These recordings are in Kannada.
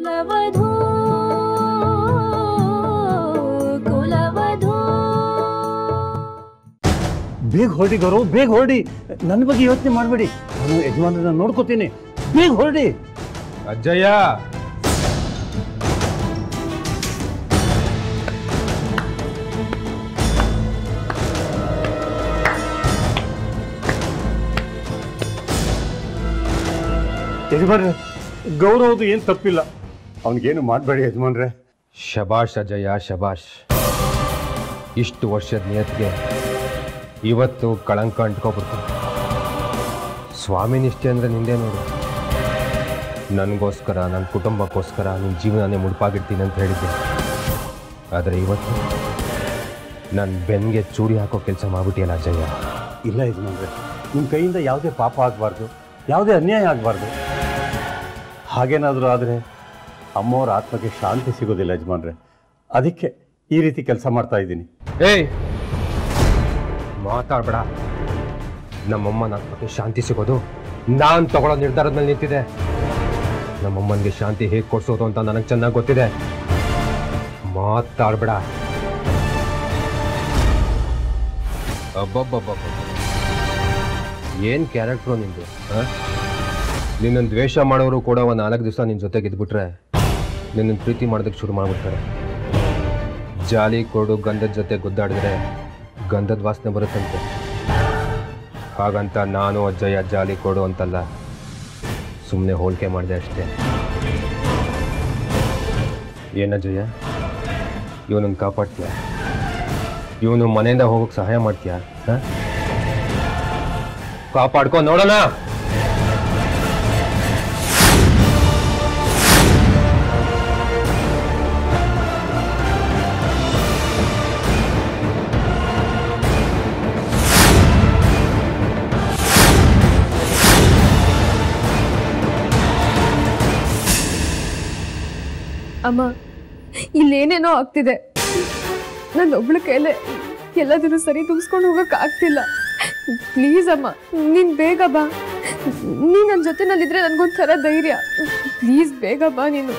ಕುಲವಧೂ ಕುಲವಧೂ ಬೇಗ ಹೊರಡಿ ಗೌರವ್ ಬೇಗ ಹೊರಡಿ ನನ್ನ ಬಗ್ಗೆ ಯೋಚನೆ ಮಾಡಬೇಡಿ ನಾನು ಯಜಮಾನ್ರನ್ನ ನೋಡ್ಕೋತೀನಿ ಬೇಗ ಹೊರಡಿ ಅಜ್ಜಯ್ಯ ಯಜಮಾನ್ರೆ ಗೌರವದು ಏನು ತಪ್ಪಿಲ್ಲ ಅವನಿಗೇನು ಮಾಡಬೇಡಿ ಯಜಮಾನ್ರೆ ಶಬಾಷ್ ಅಜಯ್ಯ ಶಬಾಷ್ ಇಷ್ಟು ವರ್ಷದ ನಿಯತ್ಗೆ ಇವತ್ತು ಕಳಂಕ ಅಂಟ್ಕೊಬಿಡ್ತು ಸ್ವಾಮಿ ನಿಷ್ಠೆ ಅಂದರೆ ನಿಂದೆ ನೋಡು ನನಗೋಸ್ಕರ ನನ್ನ ಕುಟುಂಬಕ್ಕೋಸ್ಕರ ನಿನ್ನ ಜೀವನನೇ ಮುಡುಪಾಗಿಡ್ತೀನಿ ಅಂತ ಹೇಳಿದ್ದೆ ಆದರೆ ಇವತ್ತು ನನ್ನ ಬೆನ್ನಿಗೆ ಚೂರಿ ಹಾಕೋ ಕೆಲಸ ಮಾಡ್ಬಿಟ್ಟಿಯಲ್ಲ ಅಜಯ್ಯ ಇಲ್ಲ ಯಜಮಾನ್ರೆ ನಿಮ್ಮ ಕೈಯಿಂದ ಯಾವುದೇ ಪಾಪ ಆಗಬಾರ್ದು ಯಾವುದೇ ಅನ್ಯಾಯ ಆಗಬಾರ್ದು ಹಾಗೇನಾದರೂ ಆದರೆ ಅಮ್ಮವ್ರ ಆತ್ಮಕ್ಕೆ ಶಾಂತಿ ಸಿಗೋದಿಲ್ಲ ಯಜಮಾನ್ರೆ ಅದಕ್ಕೆ ಈ ರೀತಿ ಕೆಲಸ ಮಾಡ್ತಾ ಇದ್ದೀನಿ ಏಯ್ ಮಾತಾಡ್ಬೇಡ ನಮ್ಮಮ್ಮನ ಆತ್ಮಕ್ಕೆ ಶಾಂತಿ ಸಿಗೋದು ನಾನು ತಗೊಳ್ಳೋ ನಿರ್ಧಾರದ ಮೇಲೆ ನಿಂತಿದೆ ನಮ್ಮಮ್ಮನಿಗೆ ಶಾಂತಿ ಹೇಗೆ ಕೊಡ್ಸೋದು ಅಂತ ನನಗೆ ಚೆನ್ನಾಗಿ ಗೊತ್ತಿದೆ ಮಾತಾಡ್ಬೇಡ ಅಬ್ಬಬ್ಬಬ್ಬ ಏನು ಕ್ಯಾರೆಕ್ಟ್ರು ನಿಂದು ನಿನ್ನನ್ನು ದ್ವೇಷ ಮಾಡೋರು ಕೂಡ ಒಂದು ನಾಲ್ಕು ದಿವಸ ನಿನ್ನ ಜೊತೆಗೆ ಇದ್ಬಿಟ್ರೆ ನಿನ್ನನ್ನು ಪ್ರೀತಿ ಮಾಡೋದಕ್ಕೆ ಶುರು ಮಾಡಿಬಿಡ್ತಾರೆ ಜಾಲಿ ಕೊಡು ಗಂಧದ ಜೊತೆ ಗುದ್ದಾಡಿದ್ರೆ ಗಂಧದ ವಾಸನೆ ಬರುತ್ತಂತೆ ಹಾಗಂತ ನಾನು ಅಜ್ಜಯ್ಯ ಜಾಲಿ ಕೊಡು ಅಂತಲ್ಲ ಸುಮ್ಮನೆ ಹೋಲಿಕೆ ಮಾಡಿದೆ ಅಷ್ಟೇ ಏನಜ್ಜಯ್ಯ ಇವನನ್ನು ಕಾಪಾಡ್ತೀಯ ಇವನು ಮನೆಯಿಂದ ಹೋಗೋಕೆ ಸಹಾಯ ಮಾಡ್ತೀಯ ಹ? ಕಾಪಾಡ್ಕೊ ನೋಡೋಣ ಅಮ್ಮ ಇಲ್ಲೇನೇನೋ ಆಗ್ತಿದೆ ನನ್ನ ಒಬ್ಳ ಕೈಲೇ ಎಲ್ಲದನ್ನು ಸರಿ ತುಂಬಿಸ್ಕೊಂಡು ಹೋಗಕ್ ಆಗ್ತಿಲ್ಲ ಪ್ಲೀಸ್ ಅಮ್ಮ ನೀನ್ ಬೇಗ ಬಾ ನೀನ್ ನನ್ನ ಜೊತೆನಲ್ಲಿದ್ರೆ ನನ್ಗೊಂಥರ ಧೈರ್ಯ ಪ್ಲೀಸ್ ಬೇಗ ಬಾ ನೀನು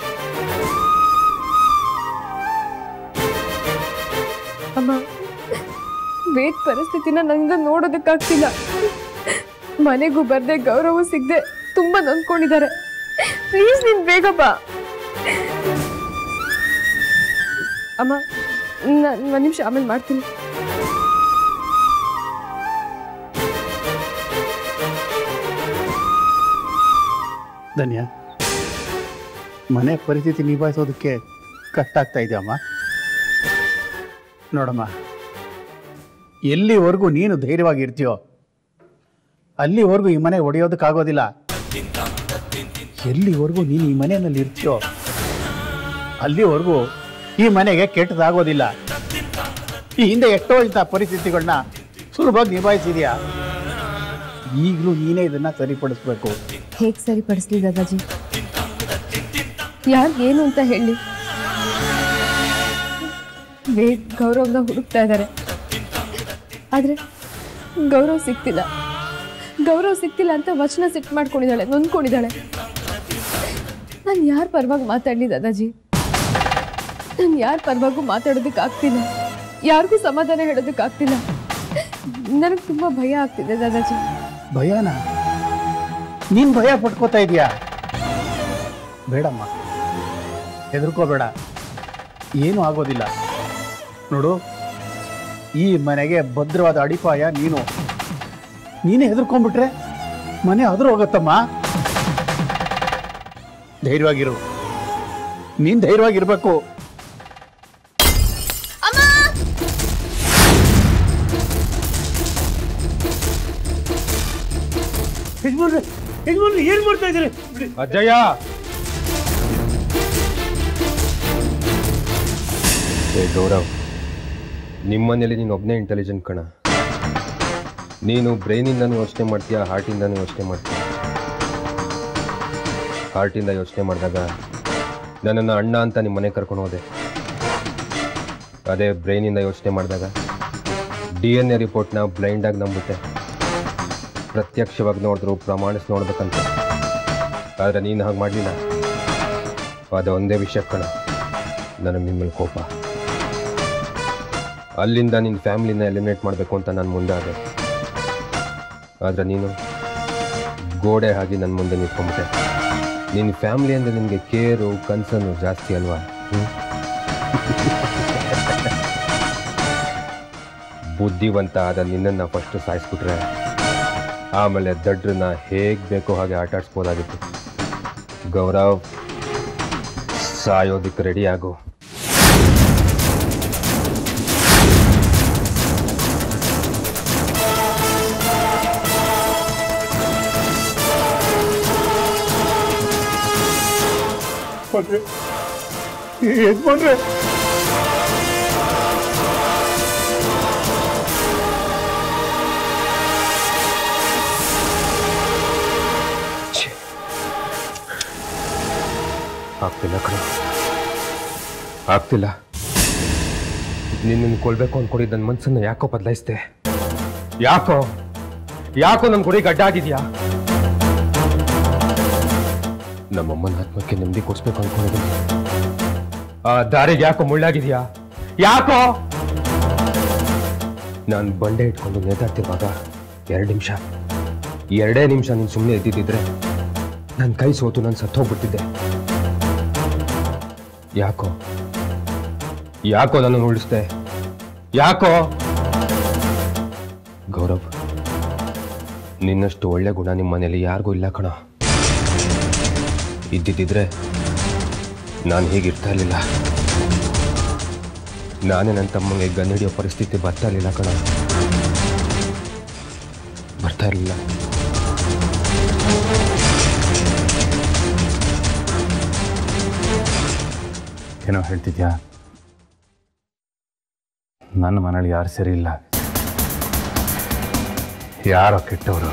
ಅಮ್ಮ ವೇಟ್ ಪರಿಸ್ಥಿತಿನ ನನಗೆ ನೋಡೋದಕ್ಕಾಗ್ತಿಲ್ಲ ಮನೆಗೂ ಬರ್ದೆ ಗೌರವ ಸಿಗದೆ ತುಂಬಾ ನೊಂದ್ಕೊಂಡಿದ್ದಾರೆ ಪ್ಲೀಸ್ ನೀನ್ ಬೇಗ ಬಾ ಅಮ್ಮ ನಾನು ಒಂದು ನಿಮಿಷ ಆಮೇಲೆ ಮಾಡ್ತೀನಿ ಧನ್ಯ ಮನೆ ಪರಿಸ್ಥಿತಿ ನಿಭಾಯಿಸೋದಕ್ಕೆ ಕಷ್ಟ ಆಗ್ತಾ ಇದೆಯಮ್ಮ ನೋಡಮ್ಮ ಎಲ್ಲಿವರೆಗೂ ನೀನು ಧೈರ್ಯವಾಗಿ ಇರ್ತೀಯೋ ಅಲ್ಲಿವರೆಗೂ ಈ ಮನೆ ಒಡೆಯೋದಕ್ಕಾಗೋದಿಲ್ಲ ಎಲ್ಲಿವರೆಗೂ ನೀನು ಈ ಮನೆಯಲ್ಲಿ ಇರ್ತೀಯೋ ಅಲ್ಲಿವರೆಗೂ ಈ ಮನೆಗೆ ಕೆಟ್ಟದಾಗೋದಿಲ್ಲ ಈ ಹಿಂದೆ ಎಷ್ಟೋ ಇಂಥ ಪರಿಸ್ಥಿತಿಗಳನ್ನ ಸುಲಭವಾಗಿ ನಿಭಾಯಿಸಿದ್ಯಾ ಈಗಲೂ ನೀನೇ ಇದನ್ನ ಸರಿಪಡಿಸ್ಬೇಕು ಹೇಗೆ ಸರಿಪಡಿಸ್ಲಿ ದಾದಾಜಿ ಯಾರು ಏನು ಅಂತ ಹೇಳಿ ವೇದ್ ಗೌರವ್ನ ಹುಡುಕ್ತಾ ಇದ್ದಾರೆ ಆದ್ರೆ ಗೌರವ್ ಸಿಗ್ತಿಲ್ಲ ಗೌರವ್ ಸಿಗ್ತಿಲ್ಲ ಅಂತ ವಚನ ಸಿಟ್ಟು ಮಾಡ್ಕೊಂಡಿದ್ದಾಳೆ ನೊಂದ್ಕೊಂಡಿದ್ದಾಳೆ ನಾನು ಯಾರ ಪರವಾಗಿ ಮಾತಾಡ್ಲಿ ದಾದಾಜಿ ನಾನು ಯಾರ ಪರವಾಗೂ ಮಾತಾಡೋದಕ್ಕೆ ಆಗ್ತಿಲ್ಲ ಯಾರಿಗೂ ಸಮಾಧಾನ ಹೇಳೋದಕ್ಕೆ ಆಗ್ತಿಲ್ಲ ನನಗೆ ತುಂಬಾ ಭಯ ಆಗ್ತಿದೆ ದಾದಾಜಿ ಭಯನಾ ನೀನ್ ಭಯ ಪಟ್ಕೋತಾ ಇದೀಯಾ ಬೇಡಮ್ಮ ಹೆದರ್ಕೋಬೇಡ ಏನೂ ಆಗೋದಿಲ್ಲ ನೋಡು ಈ ಮನೆಗೆ ಭದ್ರವಾದ ಅಡಿಪಾಯ ನೀನು ನೀನೇ ಹೆದರ್ಕೊಂಡ್ಬಿಟ್ರೆ ಮನೆ ಅದ್ರ ಹೋಗತ್ತಮ್ಮ ಧೈರ್ಯವಾಗಿರು ನೀನ್ ಧೈರ್ಯವಾಗಿರ್ಬೇಕು ಯಜಮಾನ್ರೆ ಯಜಮಾನ್ರೆ ಏನು ಮಾಡ್ತಾ ಇದ್ದೀರಿ ಬಿಡಿ. ಅಜ್ಜಯ್ಯ ಏ ಗೌರವ್ ನಿಮ್ಮನೇಲಿ ನೀನು ಒಬ್ಬನೇ ಇಂಟೆಲಿಜೆಂಟ್ ಕಣ ನೀನು ಬ್ರೈನಿಂದನೂ ಯೋಚನೆ ಮಾಡ್ತೀಯ ಹಾರ್ಟಿಂದನೂ ಯೋಚನೆ ಮಾಡ್ತೀಯ ಹಾರ್ಟಿಂದ ಯೋಚನೆ ಮಾಡಿದಾಗ ನನ್ನನ್ನು ಅಣ್ಣ ಅಂತ ನಿಮ್ಮ ಮನೆ ಕರ್ಕೊಂಡು ಹೋದೆ ಅದೇ ಬ್ರೈನಿಂದ ಯೋಚನೆ ಮಾಡಿದಾಗ ಡಿ ಎನ್ ಎ ರಿಪೋರ್ಟ್ನ ಬ್ಲೈಂಡಾಗಿ ನಂಬುತ್ತೆ ಪ್ರತ್ಯಕ್ಷವಾಗಿ ನೋಡಿದ್ರು ಪ್ರಮಾಣಿಸಿ ನೋಡ್ಬೇಕಂತ ಆದರೆ ನೀನು ಹಾಗೆ ಮಾಡಲಿಲ್ಲ ಅದೊಂದೇ ವಿಷಯ ಕಣ ನನಗೆ ನಿಮ್ಮ ಮೇಲೆ ಕೋಪ ಅಲ್ಲಿಂದ ನಿನ್ನ ಫ್ಯಾಮಿಲಿನ ಎಲಿಮಿನೇಟ್ ಮಾಡಬೇಕು ಅಂತ ನಾನು ಮುಂದೆ ಆದೆ ಆದರೆ ನೀನು ಗೋಡೆ ಹಾಗೆ ನನ್ನ ಮುಂದೆ ನಿಂತ್ಕೊಂಬಿಟ್ಟೆ ನಿನ್ನ ಫ್ಯಾಮಿಲಿ ಅಂದರೆ ನಿನಗೆ ಕೇರು ಕನ್ಸನ್ನು ಜಾಸ್ತಿ ಅಲ್ವಾ ಹ್ಮ್? ಬುದ್ಧಿವಂತ ಆದ ನಿನ್ನನ್ನು ಫಸ್ಟು ಸಾಯಿಸ್ಬಿಟ್ರೆ ಆಮೇಲೆ ದಡ್ರನ್ನ ಹೇಗೆ ಬೇಕೋ ಹಾಗೆ ಆಟ ಆಡಿಸ್ಬೋದಾಗಿತ್ತು ಗೌರವ್ ಸಾಯೋದಕ್ಕೆ ರೆಡಿ ಆಗು ಯಜಮಾನ್ರೆ ಛೆ. ಆಗ್ತಿಲ್ಲ ಕಣ ಆಗ್ತಿಲ್ಲ ನಿನ್ನನ್ನು ಕೊಲ್ಬೇಕು ಅನ್ಕೊಂಡಿದ್ದ ನನ್ನ ಮನ್ಸನ್ನ ಯಾಕೋ ಬದಲಾಯಿಸ್ದೆ ಯಾಕೋ ಯಾಕೋ ನನ್ನ ಗುರಿ ಗಡ್ಡ ಆಗಿದ್ಯಾ ನಮ್ಮಮ್ಮನ ಆತ್ಮಕ್ಕೆ ನೆಮ್ಮದಿ ಕೊಡಿಸ್ಬೇಕು ಅನ್ಕೊಂಡಿದ್ದೀನಿ ಆ ದಾರಿಗೆ ಯಾಕೋ ಮುಳ್ಳಾಗಿದ್ಯಾ ಯಾಕೋ ನಾನು ಬಂಡೆ ಇಟ್ಕೊಂಡು ನೇತಾಡ್ತಿರುವಾಗ ಎರಡು ನಿಮಿಷ ಎರಡೇ ನಿಮಿಷ ನೀನು ಸುಮ್ಮನೆ ಇದ್ದಿದ್ದಿದ್ರೆ ನನ್ನ ಕೈ ಸೋತು ನಾನು ಸತ್ತೋಗ್ಬಿಟ್ಟಿದ್ದೆ ಯಾಕೋ ಯಾಕೋ ನನ್ನನ್ನು ಉಳಿಸ್ದೆ ಯಾಕೋ ಗೌರವ್ ನಿನ್ನಷ್ಟು ಒಳ್ಳೆ ಗುಣ ನಿಮ್ಮ ಮನೇಲಿ ಯಾರಿಗೂ ಇಲ್ಲ ಕಣ ಇದ್ದಿದ್ದಿದ್ರೆ ನಾನು ಹೀಗಿರ್ತಾ ಇರಲಿಲ್ಲ ನಾನೇ ನನ್ನ ತಮ್ಮಂಗೆ ಗನ್ ಹಿಡಿಯೋ ಪರಿಸ್ಥಿತಿ ಬರ್ತಾ ಇರಲಿಲ್ಲ ಕಣ ಬರ್ತಾ ಇರಲಿಲ್ಲ ಏನೋ ಹೇಳ್ತಿದ್ಯಾ ನನ್ನ ಮನೇಲಿ ಯಾರು ಸರಿ ಇಲ್ಲ ಯಾರೋ ಕೆಟ್ಟವರು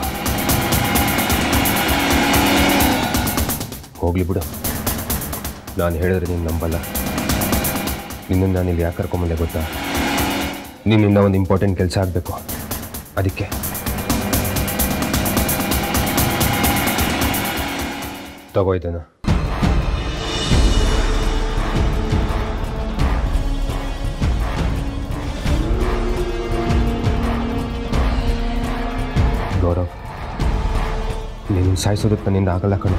ಹೋಗ್ಲಿ ಬಿಡು ನಾನು ಹೇಳಿದ್ರೆ ನೀನು ನಂಬಲ್ಲ ನಿನ್ನನ್ನು ನಾನು ಇಲ್ಲಿ ಯಾಕೆ ಕರ್ಕೊಂಬಂದೆ ಗೊತ್ತಾ ನಿನ್ನಿಂದ ಒಂದು ಇಂಪಾರ್ಟೆಂಟ್ ಕೆಲಸ ಆಗಬೇಕು ಅದಕ್ಕೆ ತಗೋ ಇದನ್ನ ಗೌರವ್ ನೀನು ಸಾಯಿಸೋದಕ್ಕೆ ನನ್ನಿಂದ ಆಗಲ್ಲ ಕಣೋ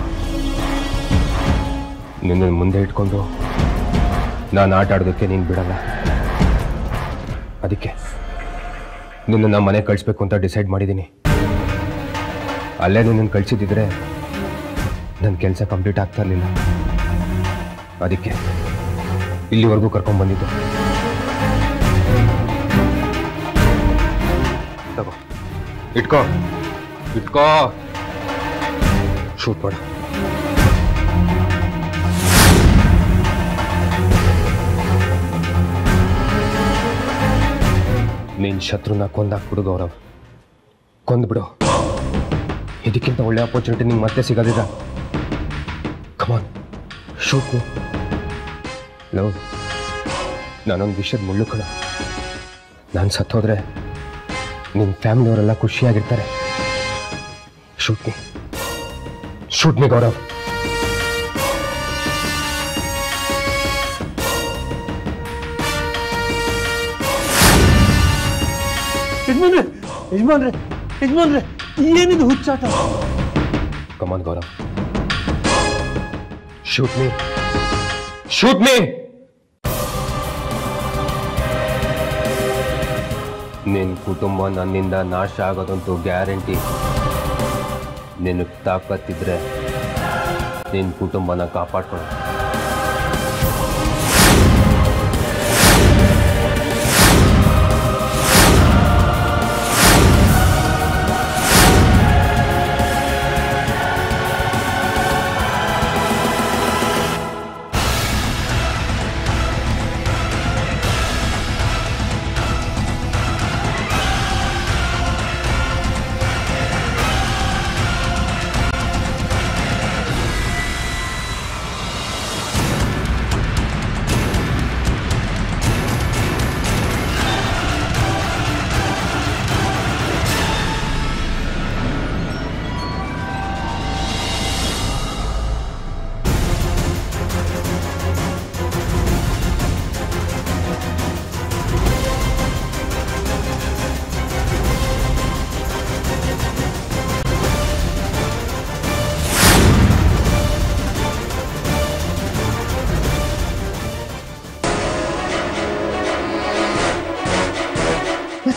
ನಿನ್ನ ಮುಂದೆ ಇಟ್ಕೊಂಡು ನಾನು ಆಟ ಆಡೋದಕ್ಕೆ ನೀನು ಬಿಡಲ್ಲ ಅದಕ್ಕೆ ನಿನ್ನನ್ನು ಮನೆ ಕಳಿಸ್ಬೇಕು ಅಂತ ಡಿಸೈಡ್ ಮಾಡಿದ್ದೀನಿ ಅಲ್ಲೇ ನಿನ್ನನ್ನು ಕಳಿಸಿದ್ದಿದ್ರೆ ನನ್ನ ಕೆಲಸ ಕಂಪ್ಲೀಟ್ ಆಗ್ತಾ ಇರಲಿಲ್ಲ ಅದಕ್ಕೆ ಇಲ್ಲಿವರೆಗೂ ಕರ್ಕೊಂಡ್ಬಂದಿದ್ದು ತಗೋ ಇಟ್ಕೋ ಇಟ್ಕೋ ಶೂಟ್ ಮಾಡು ನಿನ್ ಶತ್ರುನ ಕೊಂದಾಕ್ಬಿಡು ಗೌರವ್ ಕೊಂದ್ಬಿಡು ಇದಕ್ಕಿಂತ ಒಳ್ಳೆ ಅಪರ್ಚುನಿಟಿ ನಿಂಗೆ ಮತ್ತೆ ಸಿಗೋದಿಲ್ಲ ಕಮಾನ್ ಶೂಟ್ ಮೀ ಲವ್ ನಾನೊಂದು ವಿಷಯದ ಮುಳ್ಳು ಕಣ ನಾನು ಸತ್ತೋದ್ರೆ ನಿಮ್ಮ ಫ್ಯಾಮಿಲಿಯವರೆಲ್ಲ ಖುಷಿಯಾಗಿರ್ತಾರೆ shoot me shoot me Gaurav ಯಜಮಾನ್ರೆ ಯಜಮಾನ್ರೆ ಯಜಮಾನ್ರೆ ಏನಿದು ಹುಚ್ಚಾಟ come on Gaurav shoot me shoot me ನಿನ್ನ ಕುಟುಂಬ ನನ್ನಿಂದ ನಾಶ ಆಗೋದಂತೂ ಗ್ಯಾರಂಟಿ ನಿನಗೆ ತಾಕತ್ತಿದ್ರೆ ನಿನ್ನ ಕುಟುಂಬನ ಕಾಪಾಡ್ಕೊಳ್ಳೋ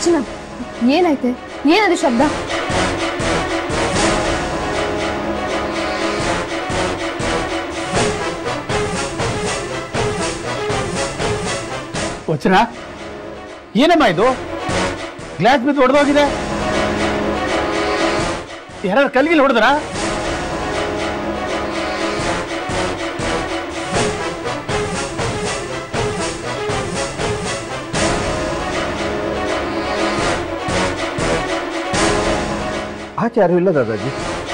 ವಚನ ಏನಾಯ್ತೆ ಏನದು ಶಬ್ದ ವಚನ ಏನಮ್ಮ ಇದು ಗ್ಲಾಸ್ ಬಿದ್ದು ಹೊಡೆದೋಗಿದೆ ಯಾರು ಕಲ್ಗಿಲ್ ಹೊಡೆದ್ರಾ ಆಚೆ ಯಾರು ಇಲ್ಲ ದಾದಾಜಿ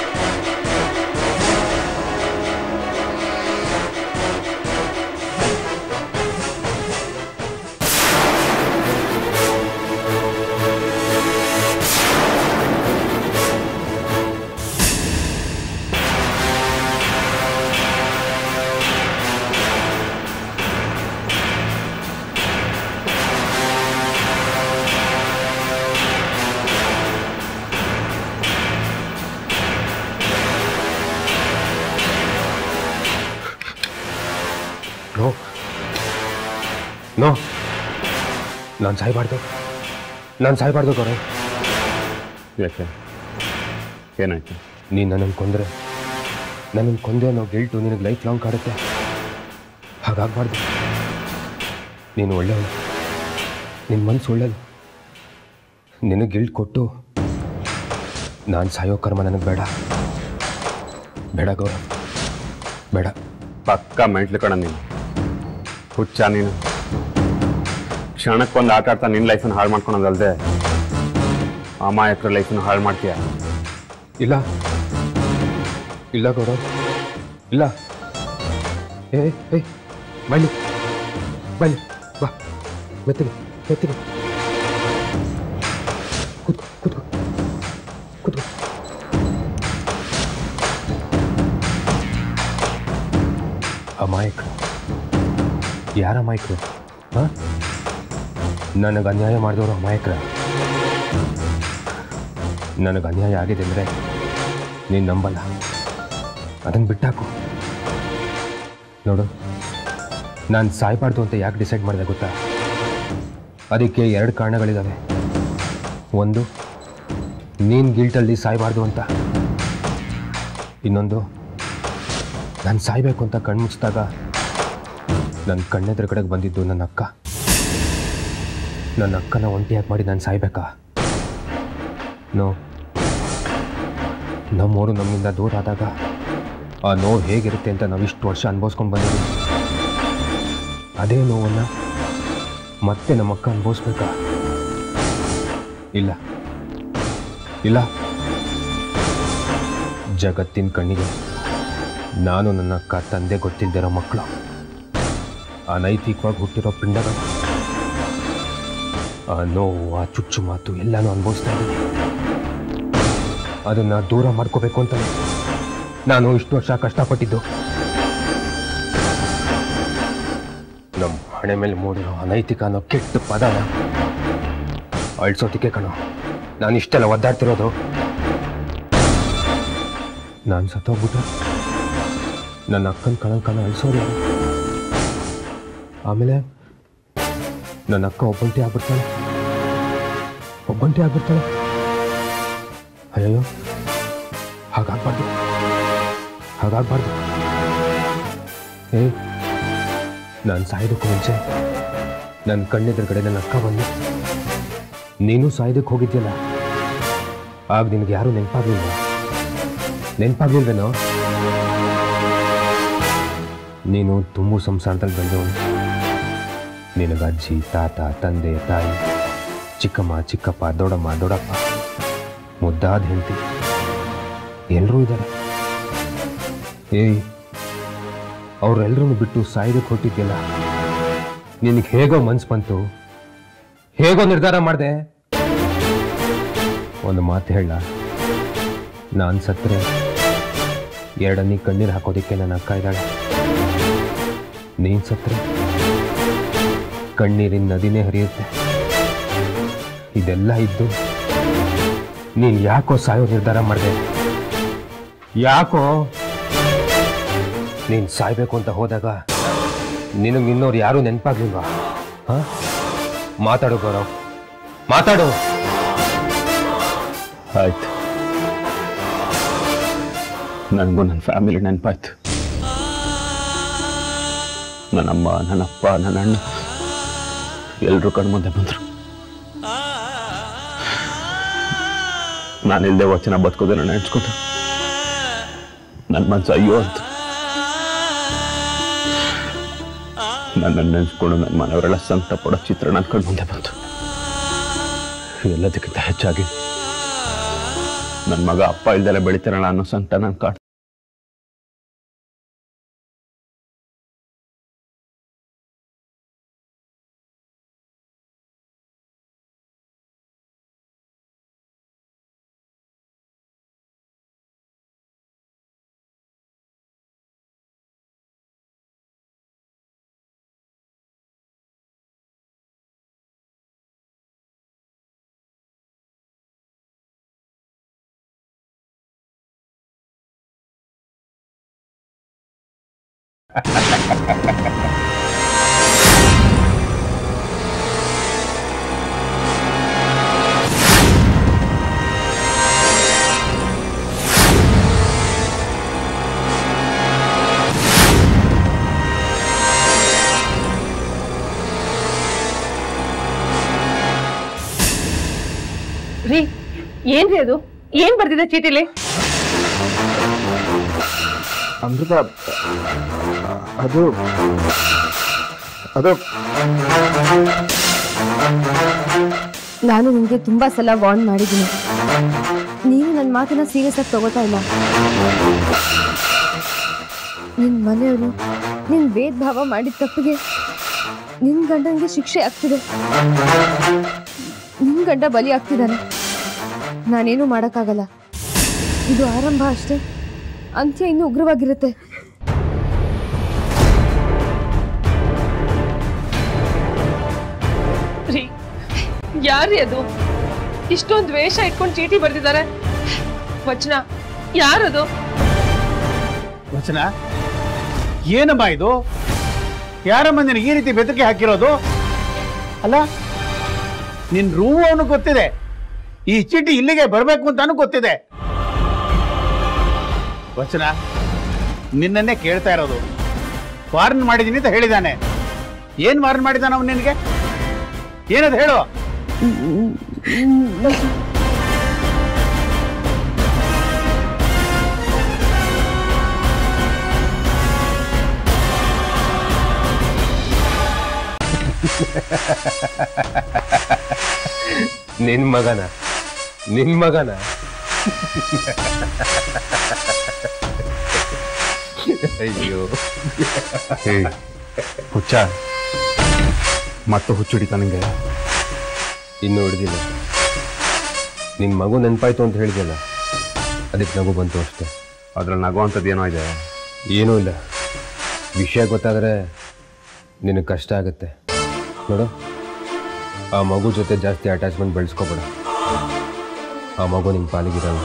ನೋ ನೋ ನಾನು ಸಾಯ್ಬಾರ್ದು ನಾನು ಸಾಯ್ಬಾರ್ದು ಗೌರವ್ ಯಾಕೆ ಏನಾಯ್ತು ನೀನು ನನ್ನನ್ನು ಕೊಂದರೆ ನನ್ನನ್ನು ಕೊಂದೆ ಅನ್ನೋ ಗಿಲ್ಟು ನಿನಗೆ ಲೈಫ್ ಲಾಂಗ್ ಕಾಡುತ್ತೆ ಹಾಗಾಗಬಾರ್ದು ನೀನು ಒಳ್ಳೆಯವಳು ನಿನ್ನ ಮನಸ್ಸು ಒಳ್ಳೆಯದು ನಿನಗೆ ಗಿಲ್ಟ್ ಕೊಟ್ಟು ನಾನು ಸಾಯೋ ಕರ್ಮ ನನಗೆ ಬೇಡ ಬೇಡ ಗೌರವ್ ಬೇಡ ಪಕ್ಕ ಮೆಂಟ್ಲು ಕಣ ನೀನು ಹುಚ್ಚ ನೀನು ಕ್ಷಣಕ್ಕೊಂದು ಆಟ ಆಡ್ತಾ ನಿನ್ನ ಲೈಫನ್ನು ಹಾಳು ಮಾಡ್ಕೊಳೋದಲ್ದೆ ಅಮಾಯಕರ ಲೈಫನ್ನು ಹಾಳು ಮಾಡ್ತೀಯ ಇಲ್ಲ ಇಲ್ಲ ಗೌರವ್ ಇಲ್ಲ ಏ ಏ ಬನ್ನಿ ಬನ್ನಿ ಬಾ ಮೆತ್ತಿಗೆ ಮೆತ್ತಿಗೆ ಕೂತ್ಕೋ ಕೂತ್ಕೋ ಕೂತ್ಕೋ ಅಮಾಯಕರು ಯಾರ ಅಮಾಯಕರು ಹಾಂ ನನಗೆ ಅನ್ಯಾಯ ಮಾಡಿದವರು ಅಮಾಯಕರ ನನಗೆ ಅನ್ಯಾಯ ಆಗಿದೆ ಅಂದರೆ ನೀನು ನಂಬಲ್ಲ ಅದನ್ನು ಬಿಟ್ಟಾಕು ನೋಡು ನಾನು ಸಾಯ್ಬಾರ್ದು ಅಂತ ಯಾಕೆ ಡಿಸೈಡ್ ಮಾಡಿದೆ ಗೊತ್ತಾ ಅದಕ್ಕೆ ಎರಡು ಕಾರಣಗಳಿದ್ದಾವೆ ಒಂದು ನೀನು ಗಿಲ್ಟಲ್ಲಿ ಸಾಯ್ಬಾರ್ದು ಅಂತ ಇನ್ನೊಂದು ನಾನು ಸಾಯ್ಬೇಕು ಅಂತ ಕಣ್ಮುಚ್ಚಿದಾಗ ನನ್ನ ಕಣ್ಣೆದ್ರ ಕಡೆಗೆ ಬಂದಿದ್ದು ನನ್ನ ಅಕ್ಕ ನನ್ನ ಅಕ್ಕನ ಒಂಟಿಯಾಗಿ ಮಾಡಿ ನಾನು ಸಾಯ್ಬೇಕಾ ನೋ ನಮ್ಮೋರು ನಮ್ಮಿಂದ ದೂರ ಆದಾಗ ಆ ನೋವು ಹೇಗಿರುತ್ತೆ ಅಂತ ನಾವು ಇಷ್ಟು ವರ್ಷ ಅನುಭವಿಸ್ಕೊಂಡು ಬಂದಿದ್ದೀವಿ ಅದೇ ನೋವನ್ನು ಮತ್ತೆ ನಮ್ಮ ಅಕ್ಕ ಅನುಭವಿಸ್ಬೇಕಾ ಇಲ್ಲ ಇಲ್ಲ ಜಗತ್ತಿನ ಕಣ್ಣಿಗೆ ನಾನು ನನ್ನ ಅಕ್ಕ ತಂದೆ ಗೊತ್ತಿಲ್ದಿರೋ ಮಕ್ಕಳು ಅನೈತಿಕವಾಗಿ ಹುಟ್ಟಿರೋ ಪಿಂಡಗಳು ಆ ನೋವು ಆ ಚುಚ್ಚು ಮಾತು ಎಲ್ಲನೂ ಅನುಭವಿಸ್ತಾ ಇದ್ದೀನಿ ಅದನ್ನು ದೂರ ಮಾಡ್ಕೋಬೇಕು ಅಂತ ನಾನು ಇಷ್ಟು ವರ್ಷ ಕಷ್ಟಪಟ್ಟಿದ್ದು ನಮ್ಮ ಹಣೆ ಮೇಲೆ ಮೂಡಿರೋ ಅನೈತಿಕ ಅನ್ನೋ ಕೆಟ್ಟ ಪದನ ಅಳ್ಸೋತಿಕೆ ಕಣೋ ನಾನು ಇಷ್ಟೆಲ್ಲ ಒದ್ದಾಡ್ತಿರೋದು ನಾನು ಸತ್ತೋಗ್ಬಿಟ್ಟು ನನ್ನ ಅಕ್ಕನ ಕಳಂಕನ ಅಳಿಸೋರು ಯಾರು ಆಮೇಲೆ ನನ್ನ ಅಕ್ಕ ಒಬ್ಬಂಟಿ ಆಗ್ಬಿಡ್ತಾಳೆ ಒಬ್ಬಂಟಿ ಆಗ್ಬಿಡ್ತಾಳೆ ಅಯ್ಯೋ ಹಾಗಾಗ್ಬಾರ್ದು ಹಾಗಾಗ್ಬಾರ್ದು ಏ ನಾನು ಸಾಯೋದಕ್ಕೂ ಮುಂಚೆ ನನ್ನ ಕಣ್ಣೆದುರುಗಡೆ ನನ್ನ ಅಕ್ಕ ಬಂದು ನೀನು ಸಾಯೋದಕ್ಕೆ ಹೋಗಿದ್ಯಲ್ಲ ಆಗ ನಿನಗೆ ಯಾರೂ ನೆನಪಾಗ್ಲಿಲ್ವ ನೆನಪಾಗ್ಲಿಲ್ವೇನೋ ನೀನು ತುಂಬು ಸಂಸಾರದಲ್ಲಿ ಬೆಳೆದವನು ನಿನಗ ಅಜ್ಜಿ ತಾತ ತಂದೆ ತಾಯಿ ಚಿಕ್ಕಮ್ಮ ಚಿಕ್ಕಪ್ಪ ದೊಡ್ಡಮ್ಮ ದೊಡ್ಡಪ್ಪ ಮುದ್ದಾದ ಹೆಂಡತಿ ಎಲ್ಲರೂ ಇದ್ದಾರೆ ಏಯ್ ಅವರೆಲ್ಲರೂ ಬಿಟ್ಟು ಸಾಯೋದಕ್ಕೆ ಹೊಟ್ಟಿದ್ಯಲ್ಲ ನಿನಗೆ ಹೇಗೋ ಮನ್ಸು ಬಂತು ಹೇಗೋ ನಿರ್ಧಾರ ಮಾಡಿದೆ ಒಂದು ಮಾತು ಹೇಳ ನಾನು ಸತ್ತರೆ ಎರಡನ್ನಿ ಕಣ್ಣೀರು ಹಾಕೋದಕ್ಕೆ ನನ್ನ ಅಕ್ಕ ಇದ್ದಾಳೆ ನೀನು ಸತ್ತರೆ ಕಣ್ಣೀರಿನ ನದಿನೇ ಹರಿಯುತ್ತೆ ಇದೆಲ್ಲ ಇದ್ದು ನೀನು ಯಾಕೋ ಸಾಯೋ ನಿರ್ಧಾರ ಮಾಡಿದೆ ಯಾಕೋ ನೀನು ಸಾಯ್ಬೇಕು ಅಂತ ಹೋದಾಗ ನಿನಗೆ ಇನ್ನೋರು ಯಾರೂ ನೆನಪಾಗ್ಲಿಲ್ವಾ ಹಾಂ ಮಾತಾಡು ಗೌರವ್ ಮಾತಾಡು ಆಯ್ತು ನನಗೂ ನನ್ನ ಫ್ಯಾಮಿಲಿ ನೆನಪಾಯ್ತು ನನ್ನಮ್ಮ ನನ್ನಪ್ಪ ನನ್ನ ಅಣ್ಣ ಎಲ್ಲರೂ ಕಣ್ಮುಂದೆ ಬಂದರು ನಾನಿಲ್ಲದೆ ವಚನ ಬದುಕೋದನ್ನ ನೆನೆಸ್ಕೊಂಡು ನನ್ನ ಮನಸ್ಸು ಅಯ್ಯೋ ಅಂತ ನನ್ನನ್ನು ನೆನೆಸ್ಕೊಂಡು ನನ್ನ ಮನೆಯವರೆಲ್ಲ ಸಂಕಟ ಪಡೋ ಚಿತ್ರ ನನ್ನ ಕಣ್ಮುಂದೆ ಬಂತು ಎಲ್ಲದಕ್ಕಿಂತ ಹೆಚ್ಚಾಗಿ ನನ್ನ ಮಗ ಅಪ್ಪ ಇಲ್ದಲೆ ಬೆಳಿತಾರಲ್ಲ ಅನ್ನೋ ಸಂಕಟ ನನ್ನ ಕಾಡ್ ರೀ ಏನ್ರಿ ಅದು ಏನ್ ಬರ್ದಿದೆ ಚೀಟಿಲಿ ಅಮೃತ ಅದು ಅದು ನಾನು ನಿಮಗೆ ತುಂಬಾ ಸಲ ವಾರ್ನ್ ಮಾಡಿದ್ದೀನಿ ನೀವು ನನ್ನ ಮಾತನ್ನ ಸೀರಿಯಸ್ ಆಗಿ ತಗೋತಾ ಇಲ್ಲ ನಿನ್ ಮನೆಯವರು ನಿನ್ ಭೇದ ಭಾವ ಮಾಡಿದ ತಪ್ಪಿಗೆ ನಿನ್ ಗಂಡನಿಗೆ ಶಿಕ್ಷೆ ಆಗ್ತಿದೆ ನಿನ್ ಗಂಡ ಬಲಿ ಆಗ್ತಿದ್ದಾನೆ ನಾನೇನು ಮಾಡೋಕ್ಕಾಗಲ್ಲ ಇದು ಆರಂಭ ಅಷ್ಟೇ ಅಂತ್ಯ ಇನ್ನೂ ಉಗ್ರವಾಗಿರುತ್ತೆ ರೀ ಯಾರ್ರಿ ಅದು ಇಷ್ಟೊಂದು ದ್ವೇಷ ಇಟ್ಕೊಂಡು ಚೀಟಿ ಬರ್ದಿದ್ದಾರೆ ವಚನ ಯಾರದು ವಚನ ಏನಮ್ಮ ಇದು ಯಾರಮ್ಮ ನಿನಗೆ ಈ ರೀತಿ ಬೆದರಿಕೆ ಹಾಕಿರೋದು ಅಲ್ಲ ನಿನ್ ರೂಮು ಅವನು ಗೊತ್ತಿದೆ ಈ ಚೀಟಿ ಇಲ್ಲಿಗೆ ಬರಬೇಕು ಅಂತಾನು ಗೊತ್ತಿದೆ ವಚನ ನಿನ್ನನ್ನೇ ಕೇಳ್ತಾ ಇರೋದು ವಾರ್ನ್ ಮಾಡಿದ್ದೀನಿ ಅಂತ ಹೇಳಿದಾನೆ ಏನ್ ವಾರ್ನ್ ಮಾಡಿದಾನ ಅವನು ನಿನಗೆ ಏನದು ಹೇಳು ನಿನ್ ಮಗನ ನಿನ್ ಮಗನ ಅಯ್ಯೋ ಏಯ್ ಹುಚ್ಚ ಮತ್ತೆ ಹುಚ್ಚುಡಿತ ನಿಂಗೆ ಇನ್ನೂ ಹಿಡ್ದಿಲ್ಲ ನಿನ್ ಮಗು ನೆನ್ಪಾಯ್ತು ಅಂತ ಹೇಳಿದ್ಯಲ್ಲ ಅದಕ್ಕೆ ನಗು ಬಂತು ಅಷ್ಟೇ ಅದ್ರಲ್ಲಿ ನಗುವಂಥದ್ದು ಏನೋ ಇದೆ ಏನೂ ಇಲ್ಲ ವಿಷಯ ಗೊತ್ತಾದರೆ ನಿನಗೆ ಕಷ್ಟ ಆಗುತ್ತೆ ನೋಡು ಆ ಮಗು ಜೊತೆ ಜಾಸ್ತಿ ಅಟ್ಯಾಚ್ಮೆಂಟ್ ಬೆಳೆಸ್ಕೋಬೇಡ ಆ ಮಗು ನಿಮ್ಮ ಪಾಲಿಗಿರಲ್ಲ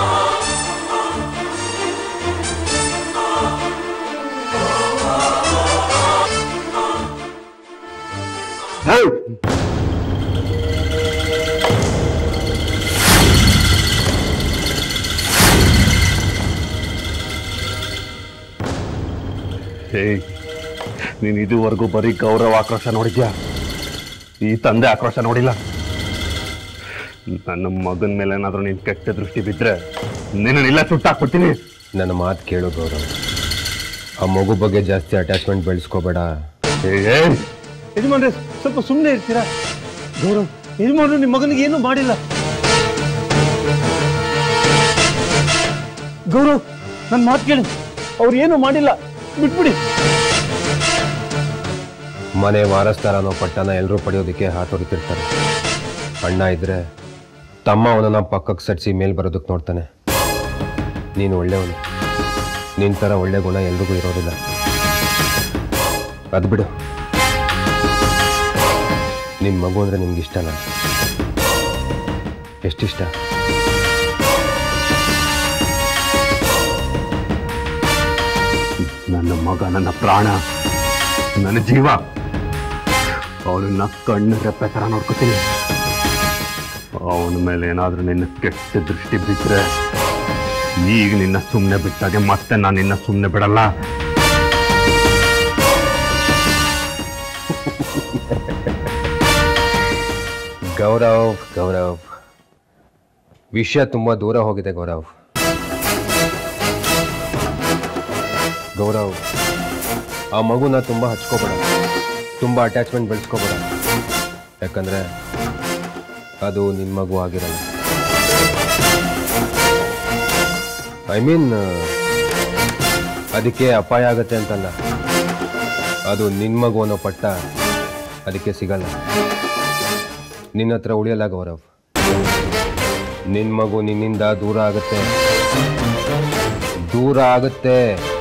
ಏಯ್ ನೀನು ಇದುವರೆಗೂ ಬರೀ ಗೌರವ ಆಕ್ರೋಶ ನೋಡಿದ್ಯಾ ಈ ತಂದೆ ಆಕ್ರೋಶ ನೋಡಿಲ್ಲ ನನ್ನ ಮಗನ ಮೇಲೆ ಏನಾದರೂ ನೀನು ಕೆಟ್ಟ ದೃಷ್ಟಿ ಬಿದ್ದರೆ ನಿನ್ನನ್ನೆಲ್ಲ ಸುಟ್ಟಾಕ್ಬಿಡ್ತೀನಿ ನನ್ನ ಮಾತು ಕೇಳು ಗೌರವ್ ಆ ಮಗು ಬಗ್ಗೆ ಜಾಸ್ತಿ ಅಟ್ಯಾಚ್ಮೆಂಟ್ ಬೆಳೆಸ್ಕೋಬೇಡ ಏಯ್ ಏಯ್ ಯಜಮಾನ್ರೆ ಸ್ವಲ್ಪ ಸುಮ್ಮನೆ ಇರ್ತೀರಾ ಗೌರವ್ ಯಜಮಾನ್ರು ನಿಮ್ಮ ಮಗನಿಗೆ ಏನೂ ಮಾಡಿಲ್ಲ ಗೌರವ್ ನನ್ನ ಮಾತು ಕೇಳಿ ಅವ್ರು ಏನೂ ಮಾಡಿಲ್ಲ ಬಿಟ್ಬಿಡಿ ಮನೆ ವಾರಸ್ದಾರ ಅನ್ನೋ ಪಟ್ಟನ ಎಲ್ಲರೂ ಪಡೆಯೋದಕ್ಕೆ ಹಾತೊರಿತಿರ್ತಾರೆ ಅಣ್ಣ ಇದ್ರೆ ತಮ್ಮ ಅವನನ್ನ ಪಕ್ಕಕ್ಕೆ ಸರಿಸಿ ಮೇಲ್ ಬರೋದಕ್ಕೆ ನೋಡ್ತಾನೆ ನೀನು ಒಳ್ಳೆಯವನು ನಿನ್ನ ಥರ ಒಳ್ಳೆ ಗುಣ ಎಲ್ರಿಗೂ ಇರೋದಿಲ್ಲ ಅದು ಬಿಡು ನಿಮ್ಮ ಮಗು ಅಂದರೆ ನಿಮ್ಗೆ ಇಷ್ಟನಾ ಎಷ್ಟಿಷ್ಟ ನನ್ನ ಮಗ ನನ್ನ ಪ್ರಾಣ ನನ್ನ ಜೀವ ಅವನನ್ನ ಕಣ್ಣು ರೆಪ್ಪೆ ಥರ ನೋಡ್ಕೋತೀನಿ ಅವನ ಮೇಲೆ ಏನಾದ್ರೂ ನಿನ್ನ ಕೆಟ್ಟ ದೃಷ್ಟಿ ಬಿದ್ದರೆ ಈಗ ನಿನ್ನ ಸುಮ್ಮನೆ ಬಿಟ್ಟಾಗೆ ಮತ್ತೆ ನಾನು ನಿನ್ನ ಸುಮ್ಮನೆ ಬಿಡಲ್ಲ ಗೌರವ್ ಗೌರವ್ ವಿಷಯ ತುಂಬ ದೂರ ಹೋಗಿದೆ ಗೌರವ್ ಗೌರವ್ ಆ ಮಗುನ ತುಂಬ ಹಚ್ಕೋಬೇಡ ತುಂಬ ಅಟ್ಯಾಚ್ಮೆಂಟ್ ಬೆಳೆಸ್ಕೋಬೇಡ ಯಾಕಂದರೆ ಅದು ನಿನ್ನ ಮಗು ಆಗಿರಲ್ಲ ಐ ಮೀನ್ ಅದಕ್ಕೆ ಅಪಾಯ ಆಗತ್ತೆ ಅಂತಲ್ಲ ಅದು ನಿನ್ನ ಮಗು ಅನ್ನೋ ಪಟ್ಟ ಅದಕ್ಕೆ ಸಿಗಲ್ಲ ನಿನ್ನ ಹತ್ರ ಉಳಿಯಲ್ಲ ಗೌರವ್ ನಿನ್ನ ಮಗು ನಿನ್ನಿಂದ ದೂರ ಆಗುತ್ತೆ ದೂರ ಆಗುತ್ತೆ